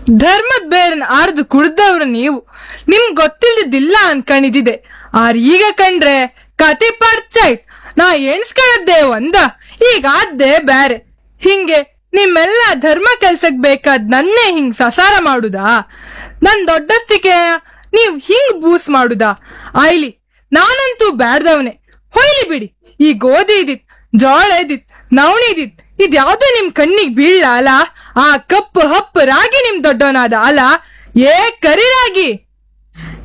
ಧರ್ಮದ್ ಬೇರನ್ ಆರ್ದು ಕುಡ್ದವ್ರು ನೀವು ನಿಮ್ ಗೊತ್ತಿಲ್ದಿದ್ದಿಲ್ಲ ಅನ್ಕೊಂಡಿದ್ದೆ ಆರ್ ಈಗ ಕಂಡ್ರೆ ಕತಿ ಪರ್ಚೈಟ್ ನಾ ಎಣ್ಸ್ಕೊಳ್ಳದ್ದೆ ಒಂದ ಈಗ ಆದ್ದೆ ಬ್ಯಾರೆ ಹಿಂಗೆ ನಿಮ್ಮೆಲ್ಲ ಧರ್ಮ ಕೆಲ್ಸಕ್ ಬೇಕಾದ್ ನನ್ನೇ ಹಿಂಗ್ ಸಸಾರ ಮಾಡುದಾ ನನ್ ದೊಡ್ಡಸ್ತಿಕೆ ನೀವ್ ಹಿಂಗ್ ಬೂಸ್ ಮಾಡುದಾ ಆಯ್ಲಿ ನಾನಂತೂ ಬ್ಯಾಡ್ದವನೆ ಹೊಯ್ಲಿ ಬಿಡಿ ಈ ಗೋಧಿ ಇದಿತ್ ಜೋಳ ಇದಿತ್ ನವಣಿ ಇದಿತ್ ಇದ್ಯಾವ್ದು ನಿಮ್ ಕಣ್ಣಿಗ್ ಬೀಳ್ಲ ಅಲ್ಲ ಆ ಕಪ್ಪು ಹಪ್ಪು ರಾಗಿ ನಿಮ್ ದೊಡ್ಡವನಾದ ಅಲ್ಲ ಏ ಕರಿ ರಾಗಿ